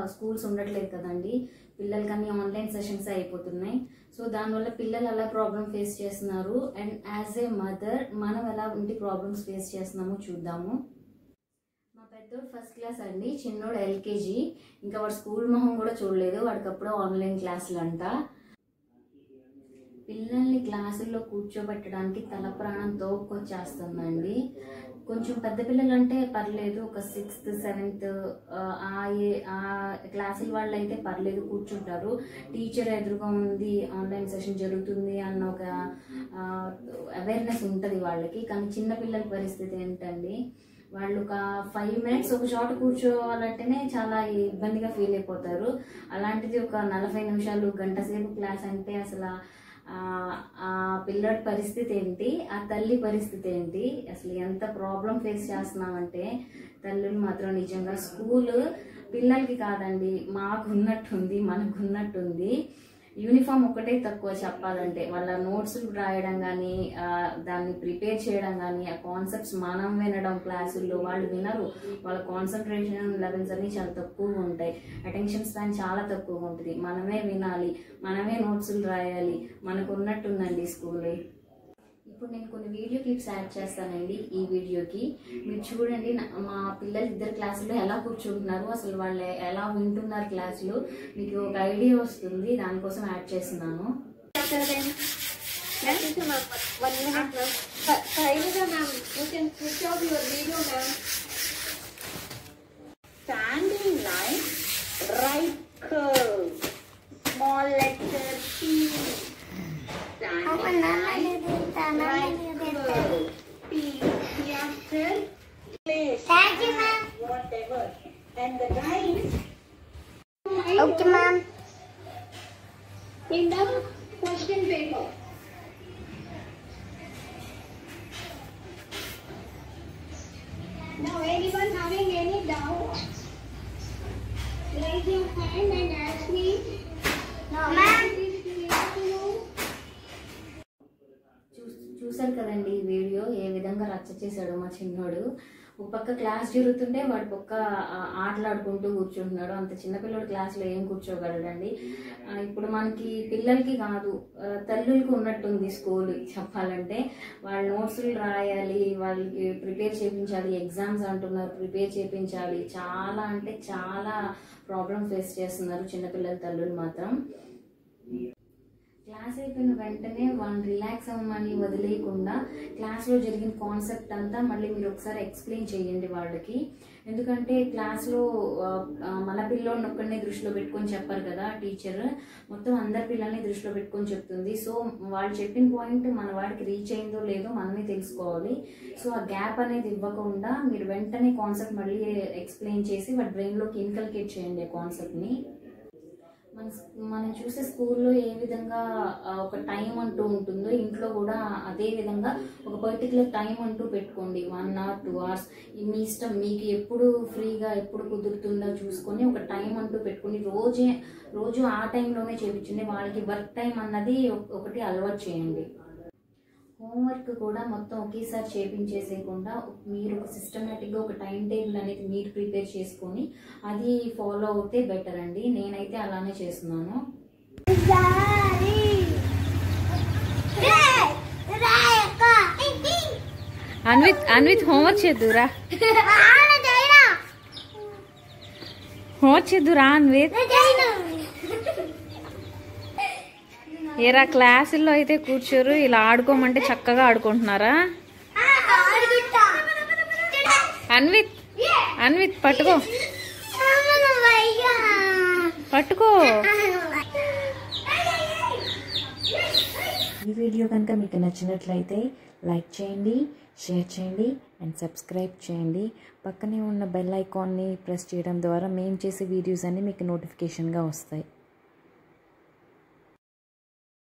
Schools ఉండట్లేదు కదండి పిల్లలకి అన్ని ఆన్లైన్ సెషన్స్ అయిపోతున్నాయి సో దానివల్ల పిల్లలు ఎలా ప్రాబ్లం ఫేస్ చేస్తున్నారు అండ్ యాజ్ ఏ మదర్ మనం ఎలా ఇంటి ప్రాబ్లమ్స్ ఫేస్ చేస్తున్నామో చూద్దాము మా పెద్దోడు ఫస్ట్ క్లాస్ అండి చిన్నోడు ఎల్కేజీ ఇంకా వాడు స్కూల్ మొహం కూడా చూడలేదు వాడికి అప్పుడే ఆన్లైన్ క్లాసులు అంట పిల్లల్ని క్లాసుల్లో కూర్చోబెట్టడానికి తల ప్రాణం తోకొచ్చేస్తుందండి కొంచెం పెద్ద పిల్లలు అంటే పర్లేదు ఒక సిక్స్త్ సెవెంత్ ఆ ఏ- ఆ క్లాసుల వాళ్ళు అయితే పర్లేదు కూర్చుంటారు టీచర్ ఎదురుగా ఉంది ఆన్లైన్ సెషన్ జరుగుతుంది అన్న ఒక అవేర్నెస్ ఉంటుంది వాళ్ళకి కానీ చిన్న పిల్లల పరిస్థితి ఏంటండి వాళ్ళు ఒక ఫైవ్ మినిట్స్ ఒక చోట కూర్చోవాలంటేనే చాలా ఇబ్బందిగా ఫీల్ అయిపోతారు అలాంటిది ఒక నలభై నిమిషాలు గంట సేపు క్లాస్ అంటే అసలు ఆ- ఆ పిల్లడి పరిస్థితి ఏంటి ఆ తల్లి పరిస్థితి ఏంటి అసలు ఎంత ప్రాబ్లం ఫేస్ చేస్తున్నామంటే తల్లులు మాత్రం నిజంగా స్కూల్ పిల్లలకి కాదండి మాకున్నట్టుంది మనకున్నట్టుంది యూనిఫామ్ ఒకటే తక్కువ చెప్పాలంటే వాళ్ళ నోట్స్ రాయడం కానీ దాన్ని ప్రిపేర్ చేయడం కానీ ఆ కాన్సెప్ట్స్ మనం వినడం క్లాసుల్లో వాళ్ళు వినరు వాళ్ళ కాన్సన్ట్రేషన్ లెవెల్స్ అన్ని చాలా తక్కువగా ఉంటాయి అటెన్షన్ స్పాన్ చాలా తక్కువగా ఉంటుంది మనమే వినాలి మనమే నోట్స్ రాయాలి మనకు ఉన్నట్టుందండి స్కూల్ ఇప్పుడు నేను కొన్ని వీడియో క్లిప్స్ యాడ్ చేస్తానండి ఈ వీడియోకి మీరు చూడండి నా- మా పిల్లలు ఇద్దరు క్లాసులో ఎలా కూర్చుంటున్నారు అసలు వాళ్ళు ఎలా వింటున్నారు క్లాసులు మీకు ఒక ఐడియా వస్తుంది దానికోసం యాడ్ చేస్తున్నాను One minute, ma'am. Ka- Kailaja, ma'am, you can switch off your video, ma'am. Standing line, right curve, small letter P. Standing line, right curve, P. After place, Thank you, ma'am. whatever. And the guys Okay, ma'am. in the question paper. Now, anyone having any doubt, raise your hand and ask me. No, ma'am. It is clear to you. చూ- చూశారు కదండి ఈ video ఏ విధంగా రచ్చ చేశాడు మా చిన్నోడు ఒక పక్క క్లాస్ జరుగుతుంటే వాడి పక్క ఆ, ఆటలాడుకుంటూ కూర్చుంటున్నాడు అంత చిన్నపిల్లడు క్లాస్లో ఏం కూర్చోగలడండి ఆ, ఇప్పుడు మనకి పిల్లలకి కాదు ఆ, తల్లులకు ఉన్నట్టుంది స్కూల్ చెప్పాలంటే వాళ్ళ నోట్స్లు రాయాలి వాళ్ళకి ప్రిపేర్ చేయించాలి ఎగ్జామ్స్ అంటున్నారు ప్రిపేర్ చేయించాలి చాలా అంటే చాలా ప్రాబ్లం ఫేస్ చేస్తున్నారు చిన్నపిల్లల తల్లులు మాత్రం క్లాస్ అయిపోయిన వెంటనే వాళ్ళని రిలాక్స్ అవ్వమని వదిలేయకుండా క్లాస్లో జరిగిన కాన్సెప్ట్ అంతా మళ్ళీ మీరు ఒకసారి ఎక్స్ప్లెయిన్ చేయండి వాళ్ళకి ఎందుకంటే క్లాస్లో ఆ, ఆ, మన పిల్లోడిని ఒక్కడినే దృష్టిలో పెట్టుకొని చెప్పారు కదా టీచర్ మొత్తం అందరి పిల్లల్ని దృష్టిలో పెట్టుకొని చెప్తుంది సో వాళ్ళు చెప్పిన పాయింట్ మన వాడికి రీచ్ అయిందో లేదో మనమే తెలుసుకోవాలి సో ఆ గ్యాప్ అనేది ఇవ్వకుండా మీరు వెంటనే కాన్సెప్ట్ మళ్ళీ ఎక్స్ప్లెయిన్ చేసి వాడి బ్రెయిన్లోకి ఇన్కల్కేట్ చేయండి ఆ కాన్సెప్ట్ని మన మనం చూసే స్కూల్లో ఏ విధంగా ఆ, ఒక టైం అంటూ ఉంటుందో ఇంట్లో కూడా అదే విధంగా ఒక పర్టికులర్ టైం అంటూ పెట్టుకోండి వన్ అవర్ టూ అవర్స్ మీ ఇష్టం మీకు ఎప్పుడు ఫ్రీగా ఎప్పుడు కుదురుతుందో చూసుకొని ఒక టైం అంటూ పెట్టుకొని రోజే రోజు ఆ టైంలోనే చేపించండి వాళ్ళకి వర్క్ టైం అన్నది ఒక- ఒకటి అలవాటు చేయండి హోంవర్క్ కూడా మొత్తం ఒకేసారి చేపించేసేయకుండా మీరు ఒక సిస్టమేటిక్గా ఒక టైం టేబుల్ అనేది మీరు ప్రిపేర్ చేసుకొని అది ఫాలో అవుతే బెటర్ అండి నేనైతే అలానే చేస్తున్నాను Daddy. Ray. Ray, అక్క. అన్విత్ అన్విత్ హోంవర్క్ చేద్దురా ఆడ జైనా. హోంవర్క్ చేద్దురా అన్విత్ రే జైనా. ఏరా క్లాసుల్లో అయితే కూర్చోరు ఇలా ఆడుకోమంటే చక్కగా ఆడుకుంటున్నారా ఆ, ఆడుకుంటా. అన్విత్ అన్విత్ పట్టుకో అమ్మను వయ్యా. పట్టుకో ఈ వీడియో కనుక మీకు నచ్చినట్లయితే లైక్ చేయండి షేర్ చేయండి అండ్ సబ్స్క్రైబ్ చేయండి పక్కనే ఉన్న బెల్ ఐకాన్ని ప్రెస్ చేయడం ద్వారా మేము చేసే వీడియోస్ అన్నీ మీకు నోటిఫికేషన్గా వస్తాయి